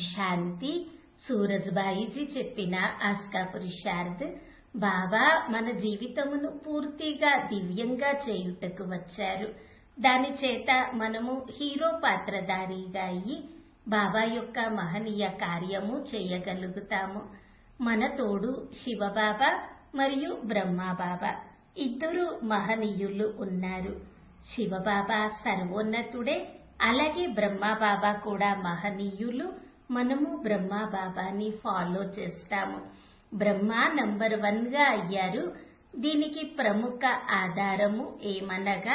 శాంతి సూరజ్బాయిజీ చెప్పిన ఆస్కా పురుషార్థ్ బాబా మన జీవితమును పూర్తిగా దివ్యంగా చేయుటకు వచ్చారు దాని చేత మనము హీరో పాత్రధారిగా అయ్యి బాబా యొక్క మహనీయ కార్యము చేయగలుగుతాము మన తోడు శివబాబా మరియు బ్రహ్మబాబా ఇద్దరు మహనీయులు ఉన్నారు శివబాబా సర్వోన్నతుడే అలాగే బ్రహ్మబాబా కూడా మహనీయులు మనము బ్రహ్మబాబాని ఫాలో చేస్తాము బ్రహ్మ నంబర్ వన్ గా అయ్యారు దీనికి ప్రముఖ ఆధారము ఏమనగా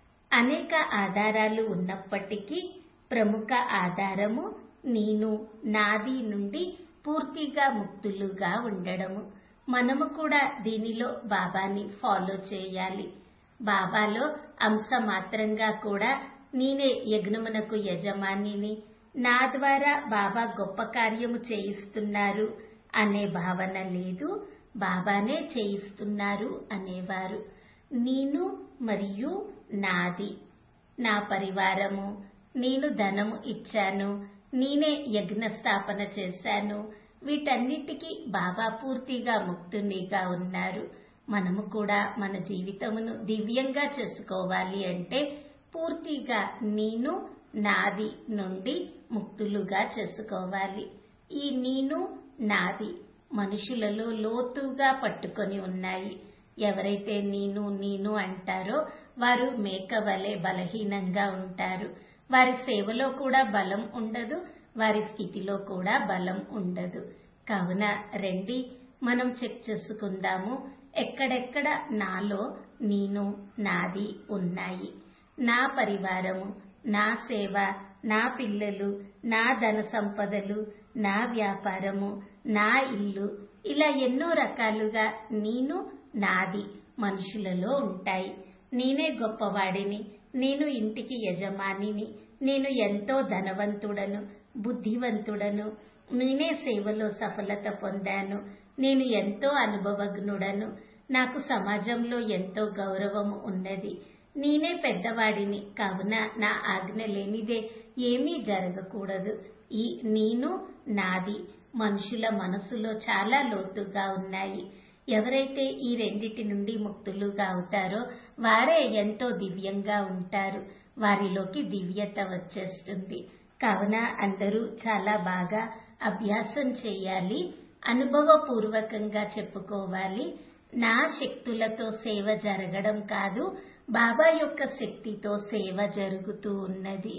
అనేక ఆధారాలు ఉన్నప్పటికీ ప్రముఖ ఆధారము నేను నాది నుండి పూర్తిగా ముక్తులుగా ఉండడము మనము కూడా దీనిలో బాబాని ఫాలో చేయాలి బాబాలో అంశ మాత్రంగా కూడా నేనే యజ్ఞమునకు యజమానిని నా ద్వారా బాబా గొప్ప కార్యము చేయిస్తున్నారు అనే భావన లేదు బాబానే చేయిస్తున్నారు అనేవారు నేను మరియు నాది నా పరివారము నేను ధనము ఇచ్చాను నేనే యజ్ఞ స్థాపన చేశాను వీటన్నిటికీ బాబా పూర్తిగా ముక్తునిగా ఉన్నారు మనము కూడా మన జీవితమును దివ్యంగా చేసుకోవాలి అంటే పూర్తిగా నేను నాది నుండి ముక్తులుగా చేసుకోవాలి ఈ నేను నాది మనుషులలో లోతుగా పట్టుకొని ఉన్నాయి ఎవరైతే నేను నేను అంటారో వారు మేక వలె బలహీనంగా ఉంటారు వారి సేవలో కూడా బలం ఉండదు వారి స్థితిలో కూడా బలం ఉండదు కావున రండి మనం చెక్ చేసుకుందాము ఎక్కడెక్కడ నాలో నేను నాది ఉన్నాయి నా పరివారము నా సేవ నా పిల్లలు నా ధన సంపదలు నా వ్యాపారము నా ఇల్లు ఇలా ఎన్నో రకాలుగా నేను నాది మనుషులలో ఉంటాయి నేనే గొప్పవాడిని నేను ఇంటికి యజమానిని నేను ఎంతో ధనవంతుడను బుద్ధివంతుడను నేనే సేవలో సఫలత పొందాను నేను ఎంతో అనుభవజ్ఞుడను నాకు సమాజంలో ఎంతో గౌరవం ఉన్నది నేనే పెద్దవాడిని కావున నా ఆజ్ఞ లేనిదే ఏమీ జరగకూడదు ఈ నేను నాది మనుషుల మనసులో చాలా లోతుగా ఉన్నాయి ఎవరైతే ఈ రెండిటి నుండి ముక్తులుగా అవుతారో వారే ఎంతో దివ్యంగా ఉంటారు వారిలోకి దివ్యత వచ్చేస్తుంది కావున అందరూ చాలా బాగా అభ్యాసం చేయాలి అనుభవపూర్వకంగా చెప్పుకోవాలి నా శక్తులతో సేవ జరగడం కాదు బాబా యొక్క శక్తితో సేవ జరుగుతూ ఉన్నది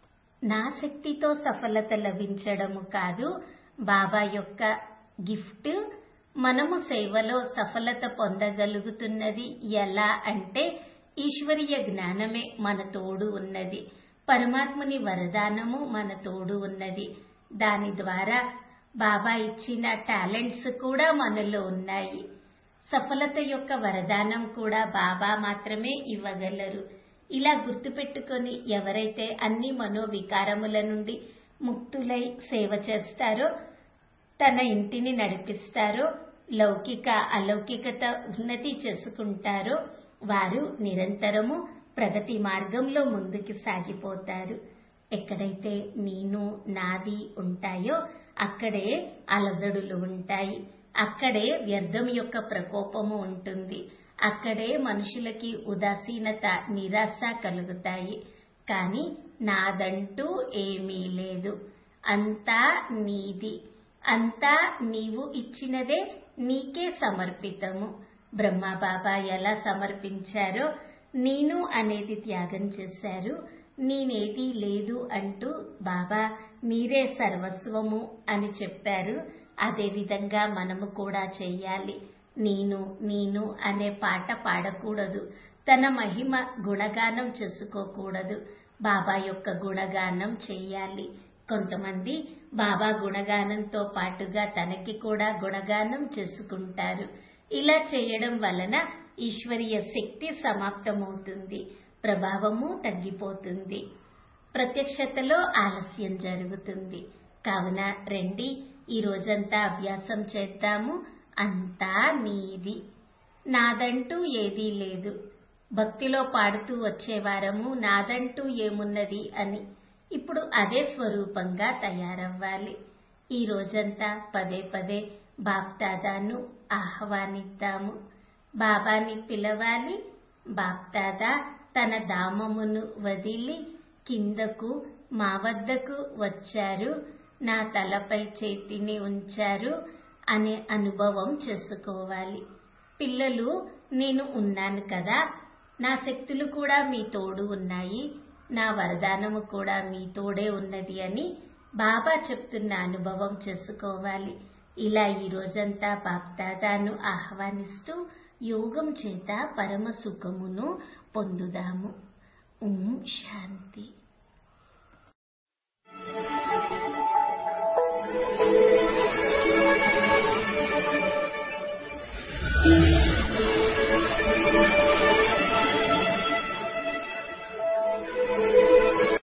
నా శక్తితో సఫలత లభించడము కాదు బాబా యొక్క గిఫ్ట్ మనము సేవలో సఫలత పొందగలుగుతున్నది ఎలా అంటే ఈశ్వరీయ జ్ఞానమే మన తోడు ఉన్నది పరమాత్ముని వరదానము మన తోడు ఉన్నది దాని ద్వారా బాబా ఇచ్చిన టాలెంట్స్ కూడా మనలో ఉన్నాయి సఫలత యొక్క వరదానం కూడా బాబా మాత్రమే ఇవ్వగలరు ఇలా గుర్తుపెట్టుకొని ఎవరైతే అన్ని మనోవికారముల నుండి ముక్తులై సేవ చేస్తారో తన ఇంటిని నడిపిస్తారో లౌకిక అలౌకికత ఉన్నతి చేసుకుంటారో వారు నిరంతరము ప్రగతి మార్గంలో ముందుకు సాగిపోతారు ఎక్కడైతే నేను నాది ఉంటాయో అక్కడే అలజడులు ఉంటాయి అక్కడే వ్యర్థం యొక్క ప్రకోపము ఉంటుంది అక్కడే మనుషులకి ఉదాసీనత నిరాశ కలుగుతాయి కానీ నాదంటూ ఏమీ లేదు అంతా నీది అంతా నీవు ఇచ్చినదే నీకే సమర్పితము బ్రహ్మబాబా ఎలా సమర్పించారో నేను అనేది త్యాగం చేశారు నేనేది లేదు అంటూ బాబా మీరే సర్వస్వము అని చెప్పారు అదేవిధంగా మనము కూడా చెయ్యాలి నేను నేను అనే పాట పాడకూడదు తన మహిమ గుణగానం చేసుకోకూడదు బాబా యొక్క గుణగానం చేయాలి కొంతమంది బాబా గుణగానంతో పాటుగా తనకి కూడా గుణగానం చేసుకుంటారు ఇలా చేయడం వలన ఈశ్వరీయ శక్తి సమాప్తమవుతుంది ప్రభావము తగ్గిపోతుంది ప్రత్యక్షతలో ఆలస్యం జరుగుతుంది కావున రండి ఈ రోజంతా అభ్యాసం చేద్దాము అంతా నీది నాదంటూ ఏదీ లేదు భక్తిలో పాడుతూ వచ్చేవారము నాదంటూ ఏమున్నది అని ఇప్పుడు అదే స్వరూపంగా తయారవ్వాలి ఈ రోజంతా పదే పదే బాప్దాదాను ఆహ్వానిద్దాము బాబాని పిలవాలి బాప్దాదా తన ధామమును వదిలి కిందకు మా వద్దకు వచ్చారు నా తలపై చేతిని ఉంచారు అనే అనుభవం చేసుకోవాలి పిల్లలు నేను ఉన్నాను కదా నా శక్తులు కూడా మీ తోడు ఉన్నాయి నా వరదానము కూడా మీ తోడే ఉన్నది అని బాబా చెప్తున్న అనుభవం చేసుకోవాలి ఇలా ఈ రోజంతా బాప్దాదాను ఆహ్వానిస్తూ యోగం చేత పరమ సుఖమును పొందుదాము ఓం శాంతి